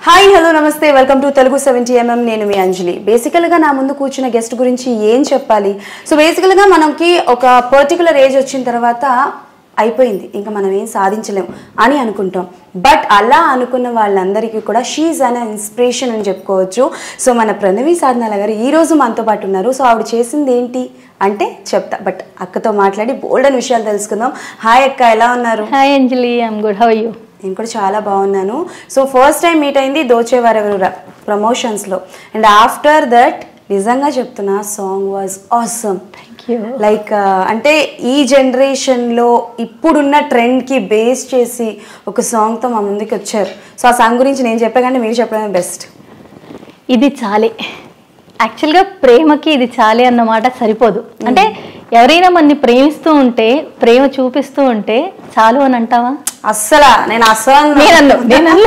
Hi hello నమస్తే welcome to Telugu seventy MM నేను మీ అంజలి బేసికల్గా నా ముందు కూర్చున్న గెస్ట్ గురించి ఏం చెప్పాలి సో బేసికల్గా మనకి ఒక పర్టికులర్ ఏజ్ వచ్చిన తర్వాత అయిపోయింది ఇంకా మనం ఏం సాధించలేం అని అనుకుంటాం బట్ అలా అనుకున్న వాళ్ళందరికీ కూడా షీఈ్ అన్ ఇన్స్పిరేషన్ అని చెప్పుకోవచ్చు సో మన ప్రణవి సాధనాల గారు ఈ రోజు మనతో పాటు ఉన్నారు సో ఆవిడ చేసింది ఏంటి అంటే చెప్తా బట్ అక్కతో మాట్లాడి బోల్డ్ అని విషయాలు తెలుసుకుందాం హాయ్ అక్క ఎలా ఉన్నారు hi Anjali I'm good how you నేను కూడా చాలా బాగున్నాను సో ఫస్ట్ టైం మీట్ అయింది దోచేవారెవరు ప్రమోషన్స్లో అండ్ ఆఫ్టర్ దట్ నిజంగా చెప్తున్నా song was awesome thank you like అంటే ఈ జనరేషన్లో ఇప్పుడున్న ట్రెండ్కి బేస్ చేసి ఒక సాంగ్తో మా ముందుకి వచ్చారు సో ఆ సాంగ్ గురించి నేను చెప్పే కానీ మీరు చెప్పడమే బెస్ట్ ఇది చాలే యాక్చువల్గా ప్రేమకి ఇది చాలే అన్నమాట సరిపోదు అంటే ఎవరైనా మనని ప్రేమిస్తూ ఉంటే ప్రేమ చూపిస్తూ ఉంటే చాలు అని అంటావా అస్సలా నేను అస్సలు నేనన్ను నేనన్ను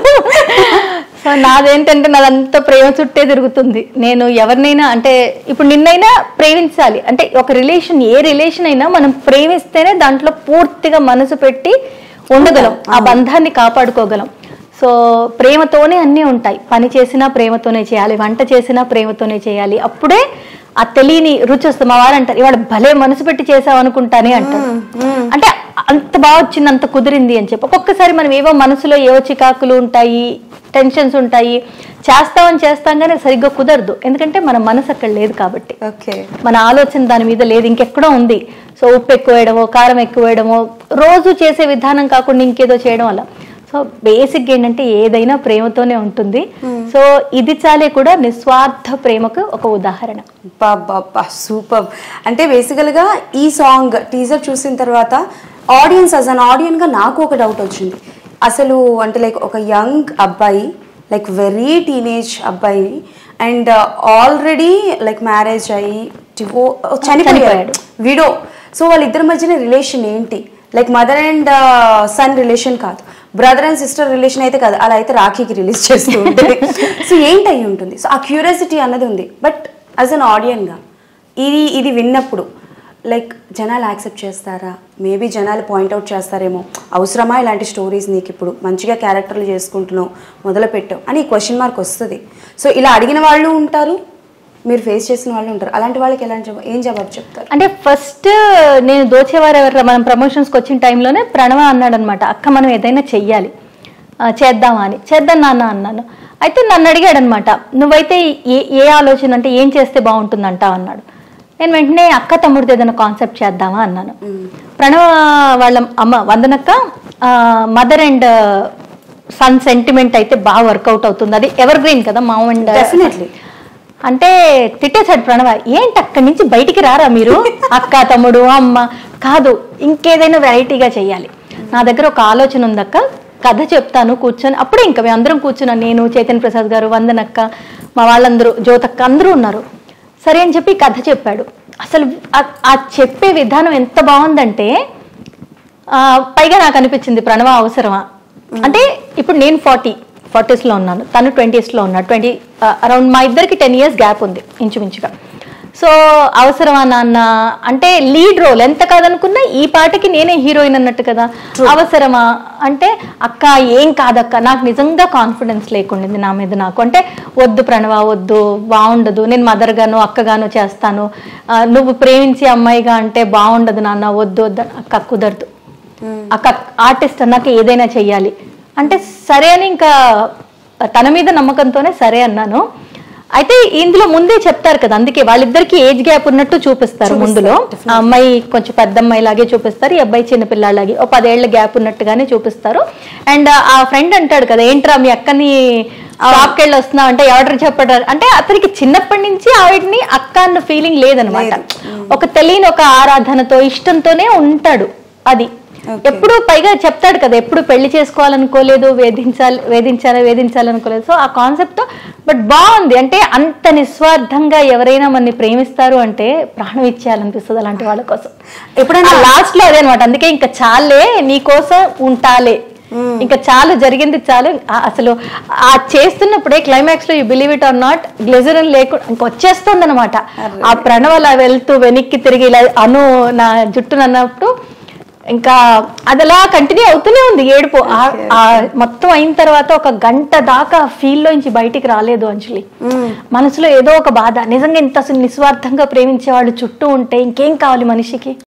సో నాదేంటంటే నాదంతా ప్రేమ చుట్టే తిరుగుతుంది నేను ఎవరినైనా అంటే ఇప్పుడు నిన్నైనా ప్రేమించాలి అంటే ఒక రిలేషన్ ఏ రిలేషన్ అయినా మనం ప్రేమిస్తేనే దాంట్లో పూర్తిగా మనసు పెట్టి ఉండగలం ఆ బంధాన్ని కాపాడుకోగలం సో ప్రేమతోనే అన్నీ ఉంటాయి పని చేసినా ప్రేమతోనే చేయాలి వంట చేసినా ప్రేమతోనే చేయాలి అప్పుడే ఆ తెలియని రుచి వస్తుంది మా వారు అంటారు ఇవాళ భలే మనసు పెట్టి చేసావు అనుకుంటానే అంటారు అంటే అంత బాగా వచ్చింది అంత కుదిరింది అని చెప్పి ఒక్కొక్కసారి మనం ఏవో మనసులో ఏవో చికాకులు ఉంటాయి టెన్షన్స్ ఉంటాయి చేస్తామని చేస్తాం కానీ సరిగ్గా కుదరదు ఎందుకంటే మన మనసు అక్కడ లేదు కాబట్టి ఓకే మన ఆలోచన దాని మీద లేదు ఇంకెక్కడో ఉంది సో ఉప్పు ఎక్కువ వేయడమో కారం ఎక్కువ వేయడమో రోజు చేసే విధానం కాకుండా ఇంకేదో చేయడం అలా సో బేసిక్ ఏంటంటే ఏదైనా ప్రేమతోనే ఉంటుంది సో ఇది చాలే కూడా నిస్వార్థ ప్రేమకు ఒక ఉదాహరణ బాబా సూపర్ అంటే బేసికల్గా ఈ సాంగ్ టీజర్ చూసిన తర్వాత ఆడియన్స్ అస్ అన్ ఆడియన్గా నాకు ఒక డౌట్ వచ్చింది అసలు అంటే లైక్ ఒక యంగ్ అబ్బాయి లైక్ వెరీ టీనేజ్ అబ్బాయి అండ్ ఆల్రెడీ లైక్ మ్యారేజ్ అయ్యి డివో చనిపోయాడు చనిపోయాడు. విడో సో వాళ్ళిద్దరి మధ్యన రిలేషన్ ఏంటి like mother and son relation కాదు బ్రదర్ అండ్ సిస్టర్ రిలేషన్ అయితే కాదు అలా అయితే రాఖీకి రిలీజ్ చేస్తూ ఉంటుంది సో ఏంటి అయి ఉంటుంది సో ఆ క్యూరియాసిటీ అన్నది ఉంది బట్ యాజ్ అన్ ఆడియన్గా ఇది ఇది విన్నప్పుడు లైక్ జనాలు యాక్సెప్ట్ చేస్తారా మేబీ జనాలు పాయింట్అవుట్ చేస్తారేమో అవసరమా ఇలాంటి స్టోరీస్ నీకు ఇప్పుడు మంచిగా క్యారెక్టర్లు చేసుకుంటున్నావు మొదలు పెట్టావు అని క్వశ్చన్ మార్క్ వస్తుంది సో ఇలా అడిగిన వాళ్ళు ఉంటారు మీరు ఫేస్ చేసిన వాళ్ళు ఉంటారు అలాంటి వాళ్ళకి ఎలాంటి జవాబు ఏం జవాబు చెప్తారు అంటే ఫస్ట్ నేను దోచేవారు ఎవరు మనం ప్రమోషన్స్కి వచ్చిన టైంలోనే ప్రణవ అన్నాడు అనమాట అక్క మనం ఏదైనా చెయ్యాలి ఆ, చేద్దామా అని చేద్దాం నాన్న అన్నాను అయితే నన్ను అడిగాడు అనమాట నువ్వైతే ఏ ఏ ఆలోచన అంటే ఏం చేస్తే బాగుంటుందంట అన్నాడు నేను వెంటనే అక్క తమ్ముడితో ఏదైనా కాన్సెప్ట్ చేద్దామా అన్నాను ప్రణవ వాళ్ళ అమ్మ వందనక్క మదర్ అండ్ సన్ సెంటిమెంట్ అయితే బాగా వర్కౌట్ అవుతుంది అది ఎవర్ గ్రీన్ కదా మామ్ అండ్ Definitely. అంటే తిట్టేశాడు ప్రణవ ఏంటి అక్కడి నుంచి బయటికి రారా మీరు అక్క తమ్ముడు అమ్మ కాదు ఇంకేదైనా వెరైటీగా చేయాలి నా దగ్గర ఒక ఆలోచన ఉందక్క కథ చెప్తాను కూర్చొని అప్పుడే ఇంకా మేము అందరం కూర్చున్నాను నేను చైతన్య ప్రసాద్ గారు వందనక్క మా వాళ్ళందరూ జ్యోతక్క అందరూ ఉన్నారు సరే అని చెప్పి కథ చెప్పాడు అసలు ఆ- ఆ చెప్పే విధానం ఎంత బాగుందంటే ఆ, పైగా నాకు అనిపించింది ప్రణవ అవసరమా అంటే ఇప్పుడు నేను ఫార్టీ ఫార్టీస్లో ఉన్నాను తను ట్వంటీస్లో ఉన్నాడు ట్వంటీ అరౌండ్ మా ఇద్దరికి టెన్ ఇయర్స్ గ్యాప్ ఉంది ఇంచుమించుగా సో అవసరమా నాన్న అంటే లీడ్ రోల్ ఎంత కాదనుకున్నా ఈ పాటకి నేనే హీరోయిన్ అన్నట్టు కదా అవసరమా అంటే అక్క ఏం కాదక్క నాకు నిజంగా కాన్ఫిడెన్స్ లేకుండింది నా మీద నాకు అంటే వద్దు ప్రణవ వద్దు బాగుండదు నేను మదర్గాను అక్కగాను చేస్తాను ఆ, నువ్వు ప్రేమించే అమ్మాయిగా అంటే బాగుండదు నాన్న వద్దు వద్దు అక్క కుదరదు అక్క ఆర్టిస్ట్ అన్నాక ఏదైనా చెయ్యాలి అంటే సరే అని ఇంకా తన మీద నమ్మకంతోనే సరే అన్నాను అయితే ఇందులో ముందే చెప్తారు కదా అందుకే వాళ్ళిద్దరికి ఏజ్ గ్యాప్ ఉన్నట్టు చూపిస్తారు ముందులో ఆ అమ్మాయి కొంచెం పెద్ద అమ్మాయి లాగే చూపిస్తారు ఈ అబ్బాయి చిన్న పిల్లాడిలాగే ఓ పదేళ్ల గ్యాప్ ఉన్నట్టుగానే చూపిస్తారు అండ్ ఆ ఫ్రెండ్ అంటాడు కదా ఏంట్రా మీ అక్కని షాప్కి వెళ్ళి వస్తున్నావు అంటే ఎవరు చెప్పాడు అంటే అతనికి చిన్నప్పటి నుంచి ఆవిడని అక్క అన్న ఫీలింగ్ లేదనమాట ఒక తెలియని ఒక ఆరాధనతో ఇష్టంతోనే ఉంటాడు అది ఎప్పుడు పైగా చెప్తాడు కదా ఎప్పుడు పెళ్లి చేసుకోవాలనుకోలేదు వేధించాలి వేధించాలి వేధించాలనుకోలేదు సో ఆ కాన్సెప్ట్ బట్ బాగుంది అంటే అంత నిస్వార్థంగా ఎవరైనా మనని ప్రేమిస్తారు అంటే ప్రాణం ఇచ్చేయాలనిపిస్తుంది అలాంటి వాళ్ళ కోసం ఎప్పుడైనా లాస్ట్ లో అదే అనమాట అందుకే ఇంకా చాలే నీ కోసం ఉంటాలే ఇంకా చాలు జరిగింది చాలు ఆ- అసలు ఆ చేస్తున్నప్పుడే క్లైమాక్స్ లో you believe it or not glycerin లేకుండా ఇంకా వచ్చేస్తుంది అనమాట ఆ ప్రణవ్ అలా వెళ్తూ వెనక్కి తిరిగి ఇలా అను నా జుట్టును అన్నప్పుడు ఇంకా అదలా కంటిన్యూ అవుతూనే ఉంది ఏడుపు ఆ- ఆ మొత్తం అయిన తర్వాత ఒక గంట దాకా ఫీల్ లోంచి బయటికి రాలేదు అంజలి మనసులో ఏదో ఒక బాధ నిజంగా ఇంత అసలు నిస్వార్థంగా ప్రేమించే వాళ్ళు చుట్టూ ఉంటే ఇంకేం కావాలి మనిషికి